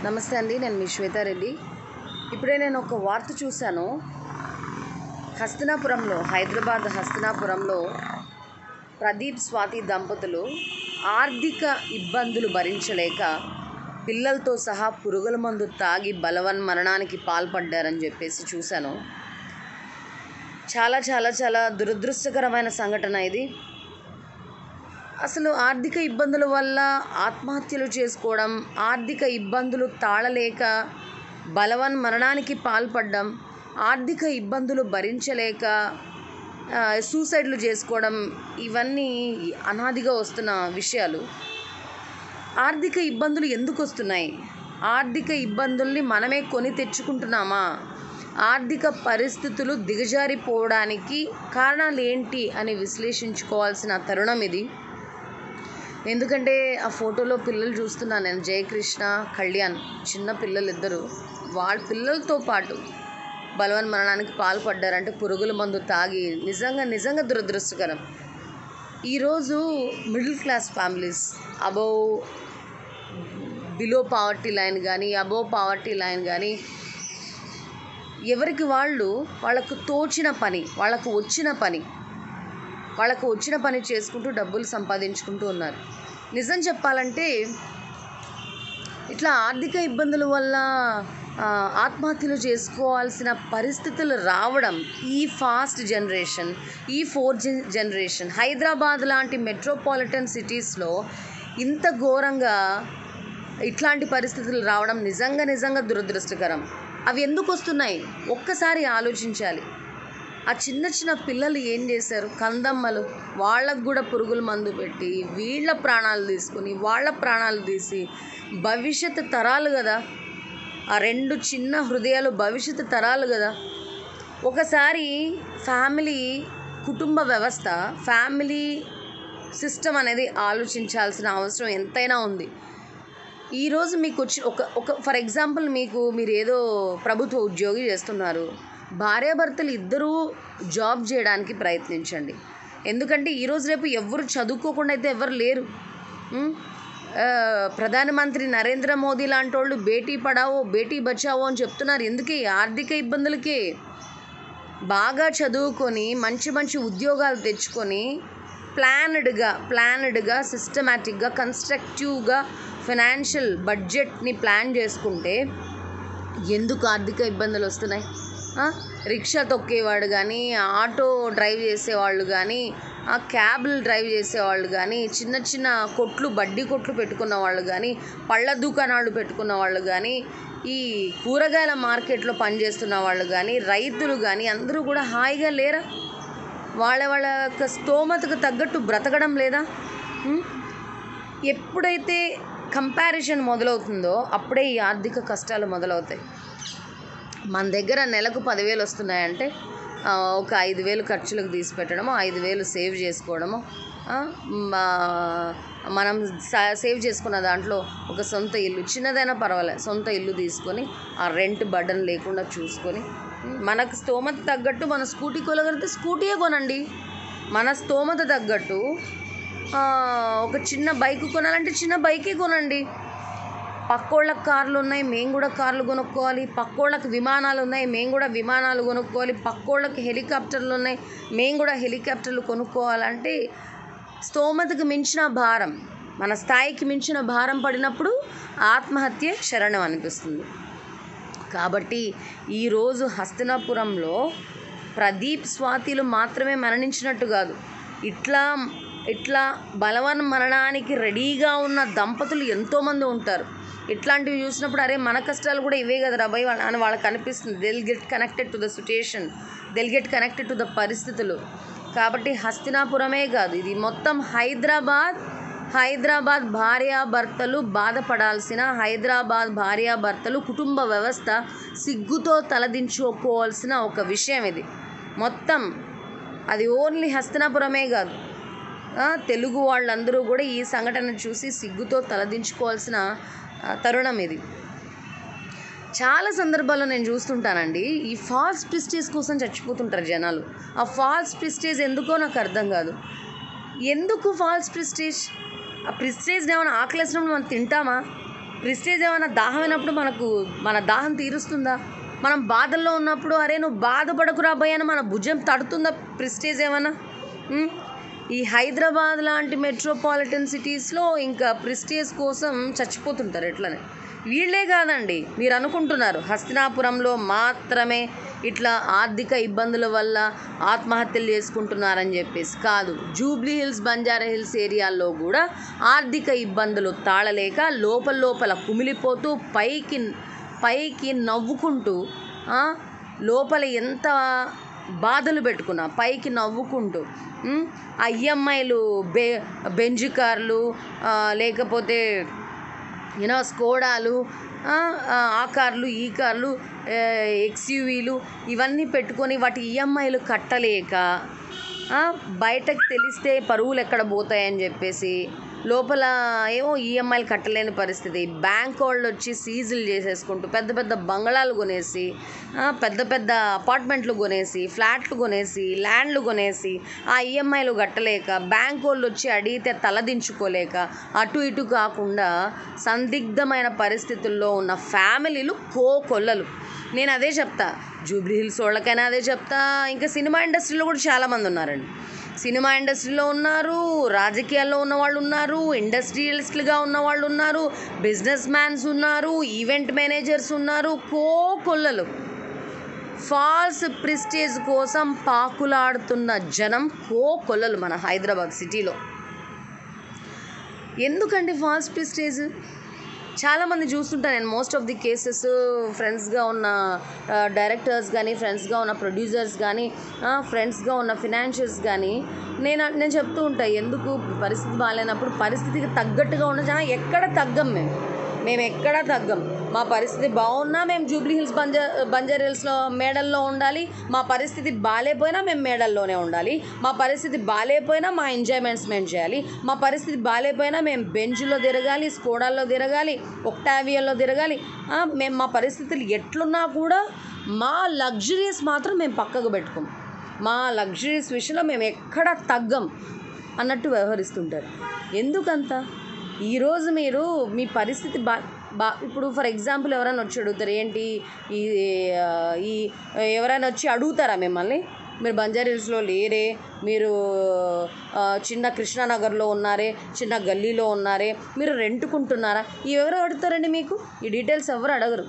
నమస్తే అండి నేను మీ శ్వేతారెడ్డి ఇప్పుడే నేను ఒక వార్త చూశాను హస్తినాపురంలో హైదరాబాద్ హస్తినాపురంలో ప్రదీప్ స్వాతి దంపతులు ఆర్థిక ఇబ్బందులు భరించలేక పిల్లలతో సహా పురుగుల మందు తాగి బలవన్ మరణానికి పాల్పడ్డారని చెప్పేసి చూశాను చాలా చాలా చాలా దురదృష్టకరమైన సంఘటన ఇది అసలు ఆర్థిక ఇబ్బందుల వల్ల ఆత్మహత్యలు చేసుకోవడం ఆర్థిక ఇబ్బందులు తాళలేక బలవన్ మరణానికి పాల్పడడం ఆర్థిక ఇబ్బందులు భరించలేక ఆ, సూసైడ్లు చేసుకోవడం ఇవన్నీ అనాదిగా వస్తున్న విషయాలు ఆర్థిక ఇబ్బందులు ఎందుకు వస్తున్నాయి ఆర్థిక ఇబ్బందుల్ని మనమే కొని తెచ్చుకుంటున్నామా ఆర్థిక పరిస్థితులు దిగజారిపోవడానికి కారణాలు ఏంటి అని విశ్లేషించుకోవాల్సిన తరుణం ఇది ఎందుకంటే ఆ ఫోటోలో పిల్లలు చూస్తున్నాను నేను జయకృష్ణ కళ్యాణ్ చిన్న పిల్లలు ఇద్దరు వాళ్ళ పిల్లలతో పాటు బలవన్ మరణానికి పాల్పడ్డారంటే పురుగుల మందు తాగి నిజంగా నిజంగా దురదృష్టకరం ఈరోజు middle class families above below poverty line కానీ అబోవ్ పావర్టీ లైన్ కానీ ఎవరికి వాళ్ళు వాళ్ళకు తోచిన పని వాళ్ళకు వచ్చిన పని వాళ్ళకు వచ్చిన పని చేసుకుంటూ డబ్బులు సంపాదించుకుంటూ ఉన్నారు నిజం చెప్పాలంటే ఇట్లా ఆర్థిక ఇబ్బందుల వల్ల ఆ, ఆత్మహత్యలు చేసుకోవాల్సిన పరిస్థితులు రావడం ఈ ఫాస్ట్ జనరేషన్ ఈ ఫోర్ జనరేషన్ హైదరాబాద్ లాంటి మెట్రోపాలిటన్ సిటీస్లో ఇంత ఘోరంగా ఇట్లాంటి పరిస్థితులు రావడం నిజంగా నిజంగా దురదృష్టకరం అవి ఎందుకు వస్తున్నాయి ఒక్కసారి ఆలోచించాలి ఆ చిన్న చిన్న పిల్లలు ఏం చేశారు కందమ్మలు వాళ్ళకు కూడా పురుగుల మందు పెట్టి వీళ్ళ ప్రాణాలు తీసుకుని వాళ్ళ ప్రాణాలు తీసి భవిష్యత్తు తరాలు కదా ఆ రెండు చిన్న హృదయాలు భవిష్యత్తు తరాలు కదా ఒకసారి ఫ్యామిలీ కుటుంబ వ్యవస్థ ఫ్యామిలీ సిస్టమ్ అనేది ఆలోచించాల్సిన అవసరం ఎంతైనా ఉంది ఈరోజు మీకు వచ్చి ఒక ఒక ఫర్ ఎగ్జాంపుల్ మీకు మీరు ఏదో ప్రభుత్వ ఉద్యోగి చేస్తున్నారు భార్యాభర్తలు ఇద్దరూ జాబ్ చేయడానికి ప్రయత్నించండి ఎందుకంటే ఈరోజు రేపు ఎవరు చదువుకోకుండా అయితే ఎవరు లేరు ఉం? ఆ, ప్రధానమంత్రి నరేంద్ర మోదీ లాంటి వాళ్ళు బేటీ పడావో బేటీ బచావో అని చెప్తున్నారు ఎందుకే ఆర్థిక ఇబ్బందులకే బాగా చదువుకొని మంచి మంచి ఉద్యోగాలు తెచ్చుకొని ప్లానెడ్గా ప్లానెడ్గా సిస్టమేటిక్గా కన్స్ట్రక్టివ్గా ఫైనాన్షియల్ బడ్జెట్ని ప్లాన్ చేసుకుంటే ఎందుకు ఆర్థిక ఇబ్బందులు వస్తున్నాయి ఆ? రిక్షా తొక్కేవాడు కానీ ఆటో డ్రైవ్ చేసేవాళ్ళు కానీ ఆ క్యాబ్లు డ్రైవ్ చేసేవాళ్ళు కానీ చిన్న చిన్న కొట్లు బడ్డీ కొట్లు పెట్టుకున్న వాళ్ళు కానీ పళ్ళ దుకాణాలు పెట్టుకున్న వాళ్ళు కానీ ఈ కూరగాయల మార్కెట్లో పనిచేస్తున్న వాళ్ళు కానీ రైతులు కానీ అందరూ కూడా హాయిగా లేరా వాళ్ళ వాళ్ళ యొక్క స్తోమతకు తగ్గట్టు బ్రతకడం లేదా ఉం? ఎప్పుడైతే కంపారిజన్ మొదలవుతుందో అప్పుడే ఈ ఆర్థిక కష్టాలు మొదలవుతాయి మన దగ్గర నెలకు పదివేలు వస్తున్నాయంటే ఆ, ఒక ఐదు వేలు ఖర్చులకు తీసి పెట్టడము ఐదు వేలు సేవ్ చేసుకోవడము ఆ, మా- మనం సా- సేవ్ చేసుకున్న దాంట్లో ఒక సొంత ఇల్లు చిన్నదైనా పర్వాలేదు సొంత ఇల్లు తీసుకొని ఆ రెంట్ బర్డన్ లేకుండా చూసుకొని మనకు స్తోమత తగ్గట్టు మన స్కూటీ కొనగలిగితే స్కూటీయే కొనండి మన స్తోమత తగ్గట్టు ఆ, ఒక చిన్న బైక్ కొనాలంటే చిన్న బైకే కొనండి పక్కోళ్ళకి కార్లు ఉన్నాయి మేము కూడా కార్లు కొనుక్కోవాలి పక్కోళ్ళకి విమానాలు ఉన్నాయి మేము కూడా విమానాలు కొనుక్కోవాలి పక్కోళ్ళకి హెలికాప్టర్లు ఉన్నాయి మేము కూడా హెలికాప్టర్లు కొనుక్కోవాలంటే స్తోమతకు మించిన భారం మన స్థాయికి మించిన భారం పడినప్పుడు ఆత్మహత్య శరణం అనిపిస్తుంది కాబట్టి ఈరోజు హస్తినాపురంలో ప్రదీప్ స్వాతిలు మాత్రమే మరణించినట్టు కాదు ఇట్లా ఇట్లా బలవన్ మరణానికి రెడీగా ఉన్న దంపతులు ఎంతోమంది ఉంటారు ఇట్లాంటివి చూసినప్పుడు అరే మన కష్టాలు కూడా ఇవే కదా రాబాయ్ వాళ్ళ అని వాళ్ళకి అనిపిస్తుంది they'll get connected to the situation they'll get connected to the పరిస్థితులు కాబట్టి హస్తినాపురమే కాదు ఇది మొత్తం హైదరాబాద్ హైదరాబాద్ భార్యాభర్తలు బాధపడాల్సిన హైదరాబాద్ భార్యాభర్తలు కుటుంబ వ్యవస్థ సిగ్గుతో తలదించుకోవాల్సిన ఒక విషయం ఇది మొత్తం అది ఓన్లీ హస్తినాపురమే కాదు ఆ, తెలుగు వాళ్ళందరూ కూడా ఈ సంఘటన చూసి సిగ్గుతో తలదించుకోవాల్సిన ఆ, తరుణం ఇది చాలా సందర్భాల్లో నేను చూస్తుంటానండి ఈ ఫాల్స్ ప్రిస్టేజ్ కోసం చచ్చిపోతుంటారు జనాలు ఆ ఫాల్స్ ప్రిస్టేజ్ ఎందుకో నాకు అర్థం కాదు ఎందుకు ఫాల్స్ ప్రిస్టేజ్ ఆ ప్రిస్టేజ్ని ఏమైనా ఆకలేసినప్పుడు మనం తింటామా ప్రిస్టేజ్ ఏమైనా దాహమైనప్పుడు మనకు మన దాహం తీరుస్తుందా మనం బాధల్లో ఉన్నప్పుడు అరే నువ్వు బాధపడకురా భయ్య అని మన భుజం తడుతుందా ప్రిస్టేజ్ ఏమైనా ఉం? ఈ హైదరాబాద్ లాంటి మెట్రోపాలిటన్ సిటీస్లో ఇంకా ప్రిస్టేజ్ కోసం చచ్చిపోతుంటారు ఎట్లనే వీళ్ళే కాదండి మీరు అనుకుంటున్నారు హస్తినాపురంలో మాత్రమే ఇట్లా ఆర్థిక ఇబ్బందుల వల్ల ఆత్మహత్యలు చేసుకుంటున్నారని చెప్పేసి కాదు జూబ్లీ హిల్స్ బంజారా హిల్స్ ఏరియాల్లో కూడా ఆర్థిక ఇబ్బందులు తాళలేక లోపల లోపల కుమిలిపోతూ పైకి పైకి నవ్వుకుంటూ ఆ, లోపల ఎంత బాధలు పెట్టుకున్నా పైకి నవ్వుకుంటూ ఉమ్, ఆ ఈఎంఐలు బె బెంజ్ కార్లు ఆ, లేకపోతే యూనో స్కోడాలు ఆ, ఆ, ఆ కార్లు ఈ కార్లు ఎక్స్యూవీలు ఇవన్నీ పెట్టుకొని వాటి ఈఎంఐలు కట్టలేక ఆ, బయటకు తెలిస్తే పరువులు ఎక్కడ పోతాయని చెప్పేసి లోపల ఏమో ఈఎంఐలు కట్టలేని పరిస్థితి బ్యాంక్ వాళ్ళు వచ్చి సీజులు చేసేసుకుంటూ పెద్ద పెద్ద బంగళాలు కొనేసి ఆ, పెద్ద పెద్ద అపార్ట్మెంట్లు కొనేసి ఫ్లాట్లు కొనేసి ల్యాండ్లు కొనేసి ఆ ఈఎంఐలు కట్టలేక బ్యాంక్ వాళ్ళు వచ్చి అడిగితే తలదించుకోలేక అటు ఇటు కాకుండా సందిగ్ధమైన పరిస్థితుల్లో ఉన్న ఫ్యామిలీలు కోకొల్లలు నేను అదే చెప్తా జూబ్లీ హిల్స్ వాళ్ళకైనా అదే చెప్తా ఇంకా సినిమా ఇండస్ట్రీలో కూడా చాలామంది ఉన్నారండి సినిమా ఇండస్ట్రీలో ఉన్నారు రాజకీయాల్లో ఉన్న వాళ్ళు ఉన్నారు ఇండస్ట్రియలిస్టులుగా ఉన్న వాళ్ళు ఉన్నారు బిజినెస్ మ్యాన్స్ ఉన్నారు ఈవెంట్ మేనేజర్స్ ఉన్నారు కోకొల్లలు ఫాల్స్ ప్రిస్టేజ్ కోసం పాకులాడుతున్న జనం కోకొల్లలు మన హైదరాబాద్ సిటీలో ఎందుకండి ఫాల్స్ ప్రిస్టేజ్ చాలామంది చూస్తుంటా నేను మోస్ట్ ఆఫ్ ది కేసెస్ ఫ్రెండ్స్గా ఉన్న డైరెక్టర్స్ కానీ ఫ్రెండ్స్గా ఉన్న ప్రొడ్యూసర్స్ కానీ ఫ్రెండ్స్గా ఉన్న ఫినాన్షియర్స్ కానీ నేను నేను చెప్తూ ఉంటా ఎందుకు పరిస్థితి బాగాలేనప్పుడు పరిస్థితికి తగ్గట్టుగా ఉన్న జనం ఎక్కడ తగ్గం మేము మేము ఎక్కడా తగ్గం మా పరిస్థితి బాగున్నా మేము జూబ్లీ హిల్స్ బంజా బంజారా హిల్స్లో మేడల్లో ఉండాలి మా పరిస్థితి బాగాలేపోయినా మేము మేడల్లోనే ఉండాలి మా పరిస్థితి బాగాలేపోయినా మా ఎంజాయ్మెంట్స్ మేము చేయాలి మా పరిస్థితి బాగాలేపోయినా మేము బెంచ్లో తిరగాలి స్కోడాల్లో తిరగాలి ఒక్టావియాలో తిరగాలి ఆ, మేము మా పరిస్థితులు ఎట్లున్నా కూడా మా లగ్జరీస్ మాత్రం మేము పక్కకు పెట్టుకోం మా లగ్జరీస్ విషయంలో మేము ఎక్కడ తగ్గం అన్నట్టు వ్యవహరిస్తుంటారు ఎందుకంత ఈరోజు మీరు మీ పరిస్థితి బా బా ఇప్పుడు ఫర్ ఎగ్జాంపుల్ ఎవరైనా వచ్చి అడుగుతారు ఏంటి ఈ ఆ, ఈ ఎవరైనా వచ్చి అడుగుతారా మిమ్మల్ని మీరు బంజారా హిల్స్లో లేరే మీరు ఆ, చిన్న కృష్ణానగర్లో ఉన్నారే చిన్న గల్లీలో ఉన్నారే మీరు రెంటుకుంటున్నారా ఇవి ఎవరు అడుగుతారండి మీకు ఈ డీటెయిల్స్ ఎవరు అడగరు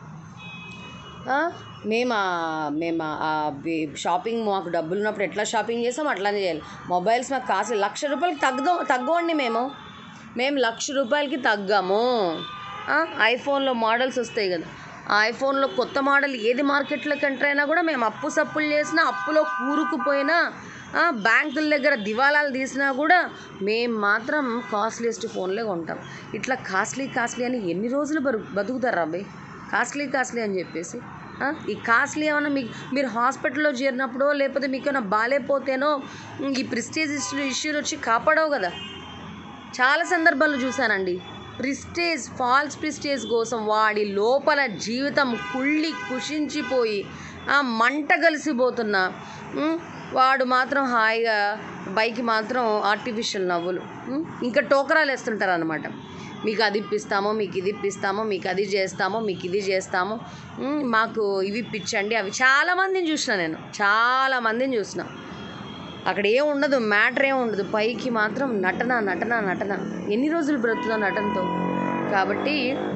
ఆ, మేము మేము ఆ బి- షాపింగ్ మాకు డబ్బులు ఉన్నప్పుడు ఎట్లా షాపింగ్ చేస్తాం అట్లానే చేయాలి మొబైల్స్ మాకు కాసు లక్ష రూపాయలకి తగ్గం తగ్గవండి మేము మేము లక్ష రూపాయలకి తగ్గము ఆ, ఐఫోన్లో మోడల్స్ వస్తాయి కదా ఆ ఐఫోన్లో కొత్త మోడల్ ఏది మార్కెట్లోకి ఎంటర్ అయినా కూడా మేము అప్పు సప్పులు చేసినా అప్పులో కూరుకుపోయినా ఆ, బ్యాంకుల దగ్గర దివాలాలు తీసినా కూడా మేము మాత్రం కాస్ట్లీయెస్ట్ ఫోన్లే కొంటాం ఇట్లా కాస్ట్లీ కాస్ట్లీ అని ఎన్ని రోజులు బరు బతుకుతారు అబ్బాయి కాస్ట్లీ కాస్ట్లీ అని చెప్పేసి ఆ, ఈ కాస్ట్లీ ఏమన్నా మీకు మీరు హాస్పిటల్లో చేరినప్పుడో లేకపోతే మీకు ఏమైనా బాగాలేకపోతేనో ఈ ప్రిస్టేజ్ ఇష్యూ ఇష్యూలు వచ్చి కాపాడవు కదా చాలా సందర్భాలు చూశానండి ప్రిస్టేజ్ ఫాల్స్ ప్రిస్టేజ్ కోసం వాడి లోపల జీవితం కుళ్ళి కుషించిపోయి ఆ మంట కలిసిపోతున్న ఉమ్, వాడు మాత్రం హాయిగా బైక్ మాత్రం ఆర్టిఫిషియల్ నవ్వులు ఉమ్, ఇంకా టోకరాలు వేస్తుంటారు అనమాట మీకు అది ఇప్పిస్తాము మీకు ఇది ఇప్పిస్తాము మీకు అది చేస్తాము మీకు ఇది చేస్తాము ఉమ్, మాకు ఇవి ఇప్పించండి అవి చాలామందిని చూసిన నేను చాలామందిని చూసిన అక్కడ ఏం ఉండదు మ్యాటర్ ఏం ఉండదు పైకి మాత్రం నటన నటన నటన ఎన్ని రోజులు బ్రతుకుతాం నటనతో కాబట్టి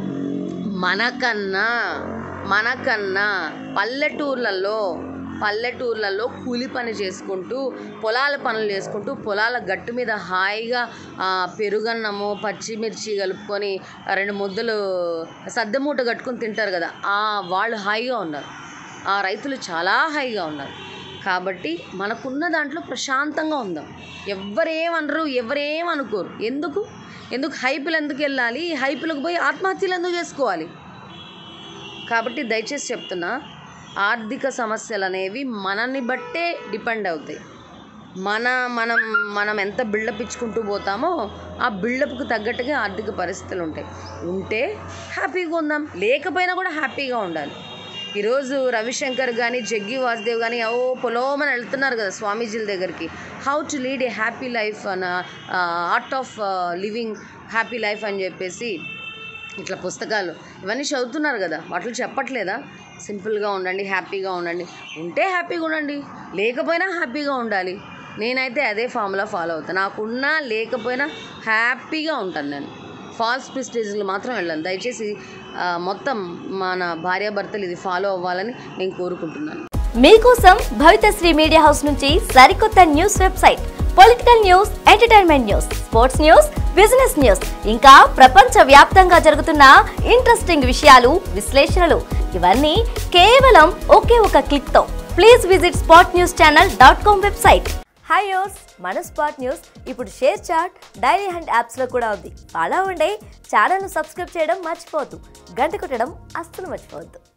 మనకన్నా మనకన్నా పల్లెటూర్లలో పల్లెటూర్లలో కూలి పని చేసుకుంటూ పొలాల పనులు చేసుకుంటూ పొలాల గట్టు మీద హాయిగా ఆ, పెరుగన్నము పచ్చిమిర్చి కలుపుకొని ఆ రెండు ముద్దలు సద్దమూట కట్టుకొని తింటారు కదా ఆ వాళ్ళు హాయిగా ఉన్నారు ఆ రైతులు చాలా హాయిగా ఉన్నారు కాబట్టి మనకున్న దాంట్లో ప్రశాంతంగా ఉందాం ఎవరేమనరు ఎవరేం అనుకోరు ఎందుకు ఎందుకు హైపులు ఎందుకు వెళ్ళాలి హైపులకు పోయి ఆత్మహత్యలు ఎందుకు చేసుకోవాలి కాబట్టి దయచేసి చెప్తున్నా ఆర్థిక సమస్యలు అనేవి మనల్ని బట్టే డిపెండ్ అవుతాయి మన మనం మనం ఎంత బిల్డప్ ఇచ్చుకుంటూ పోతామో ఆ బిల్డప్కి తగ్గట్టుగా ఆర్థిక పరిస్థితులు ఉంటాయి ఉంటే హ్యాపీగా ఉందాం లేకపోయినా కూడా హ్యాపీగా ఉండాలి ఈరోజు రవిశంకర్ కానీ జగ్గి వాసుదేవ్ కానీ ఓ పొలోమని వెళ్తున్నారు కదా స్వామీజీల దగ్గరికి how to lead a happy life అన్న art of living happy life అని చెప్పేసి ఇట్లా పుస్తకాలు ఇవన్నీ చదువుతున్నారు కదా వాటిలో చెప్పట్లేదా సింపుల్గా ఉండండి హ్యాపీగా ఉండండి ఉంటే హ్యాపీగా ఉండండి లేకపోయినా హ్యాపీగా ఉండాలి నేనైతే అదే ఫార్ములా ఫాలో అవుతాను నాకున్నా లేకపోయినా హ్యాపీగా ఉంటాను నేను ఫాల్స్ ప్రిస్టేజ్లు మాత్రం వెళ్ళాను దయచేసి ఆ, మొత్తం మన భార్యాభర్తలు ఇది ఫాలో అవ్వాలని నేను కోరుకుంటున్నాను మీకోసం భవితశ్రీ మీడియా హౌస్ నుంచి సరికొత్త news website political news entertainment news sports news business news ఇంకా ప్రపంచ వ్యాప్తంగా జరుగుతున్న ఇంట్రెస్టింగ్ విషయాలు విశ్లేషణలు ఇవన్నీ కేవలం ఒకే ఒక క్లిక్ తో please visit spot news channel dot com website hi యోస్ మన స్పాట్ న్యూస్ ఇప్పుడు షేర్ చాట్ డైరీ హ్యాండ్ యాప్స్లో కూడా ఉంది అలా ఉండే ఛానల్ను సబ్స్క్రైబ్ చేయడం మర్చిపోవద్దు గంట కొట్టడం అస్సలు మర్చిపోవద్దు